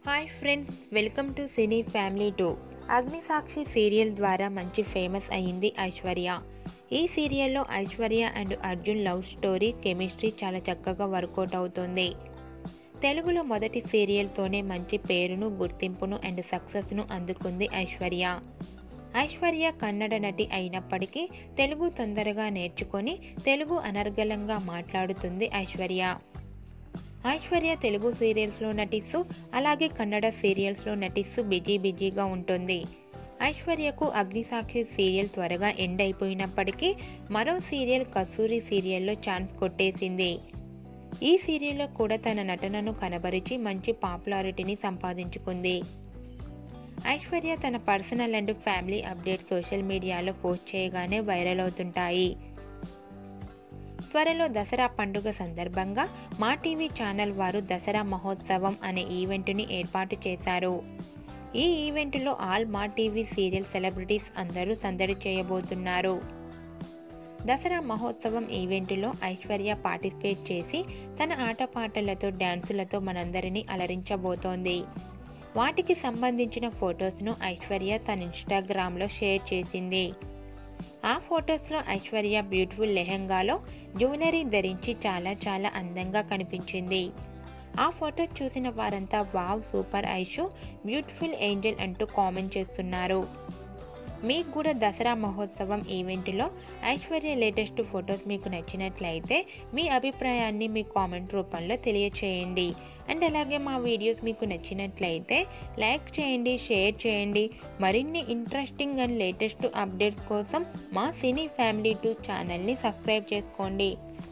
hi friends welcome to cine family two Agnisakshi serial ద్వారా మంచి famous అయింది ఐశ్వర్య ఈ సీరియల్లో Aishwarya and Arjun love story chemistry చాలా చక్కగా వర్కౌట్ అవుతుంది తెలుగులో మొదటి సీరియల్తోనే మంచి పేరును గుర్తింపును అండ్ సక్సెస్ను అందుకుంది ఐశ్వర్య ఐశ్వర్య కన్నడ నటి అయినప్పటికీ తెలుగు తొందరగా నేర్చుకొని తెలుగు అనర్గళంగా మాట్లాడుతుంది ఐశ్వర్య ఐశ్వర్య తెలుగు సీరియల్స్లో నటిస్తూ అలాగే కన్నడ సీరియల్స్లో నటిస్తూ బిజీ బిజీగా ఉంటుంది ఐశ్వర్యకు అగ్నిసాక్షి సీరియల్ త్వరగా ఎండ్ అయిపోయినప్పటికీ మరో సీరియల్ కస్తూరి సీరియల్లో ఛాన్స్ కొట్టేసింది ఈ సీరియల్లో కూడా తన నటనను కనబరిచి మంచి పాపులారిటీని సంపాదించుకుంది ఐశ్వర్య తన personal and family update social మీడియాలో పోస్ట్ చేయగానే వైరల్ అవుతుంటాయి త్వరలో దసరా పండుగ సందర్భంగా మా టీవీ ఛానల్ వారు దసరా మహోత్సవం అనే ఈవెంట్ని ఏర్పాటు చేశారు ఈ ఈవెంట్లో ఆల్ మా టీవీ సీరియల్ సెలబ్రిటీస్ అందరూ సందడి చేయబోతున్నారు దసరా మహోత్సవం ఈవెంట్లో ఐశ్వర్య పార్టిసిపేట్ చేసి తన ఆటపాటలతో డ్యాన్సులతో మనందరినీ అలరించబోతోంది వాటికి సంబంధించిన ఫొటోస్ను ఐశ్వర్య తన ఇన్స్టాగ్రామ్లో షేర్ చేసింది ఆ ఫొటోస్లో ఐశ్వర్య బ్యూటిఫుల్ లెహెంగాలో జ్యువెలరీ ధరించి చాలా చాలా అందంగా కనిపించింది ఆ ఫోటో చూసిన వారంతా wow super Aishu beautiful angel అంటూ కామెంట్ చేస్తున్నారు మీకు కూడా దసరా మహోత్సవం ఈవెంట్లో ఐశ్వర్య లేటెస్ట్ ఫొటోస్ మీకు నచ్చినట్లయితే మీ అభిప్రాయాన్ని మీ కామెంట్ రూపంలో తెలియచేయండి అండ్ అలాగే మా వీడియోస్ మీకు నచ్చినట్లయితే లైక్ చేయండి షేర్ చేయండి మరిన్ని ఇంట్రెస్టింగ్ అండ్ లేటెస్ట్ అప్డేట్స్ కోసం మా సినీ ఫ్యామిలీ టూ ఛానల్ని సబ్స్క్రైబ్ చేసుకోండి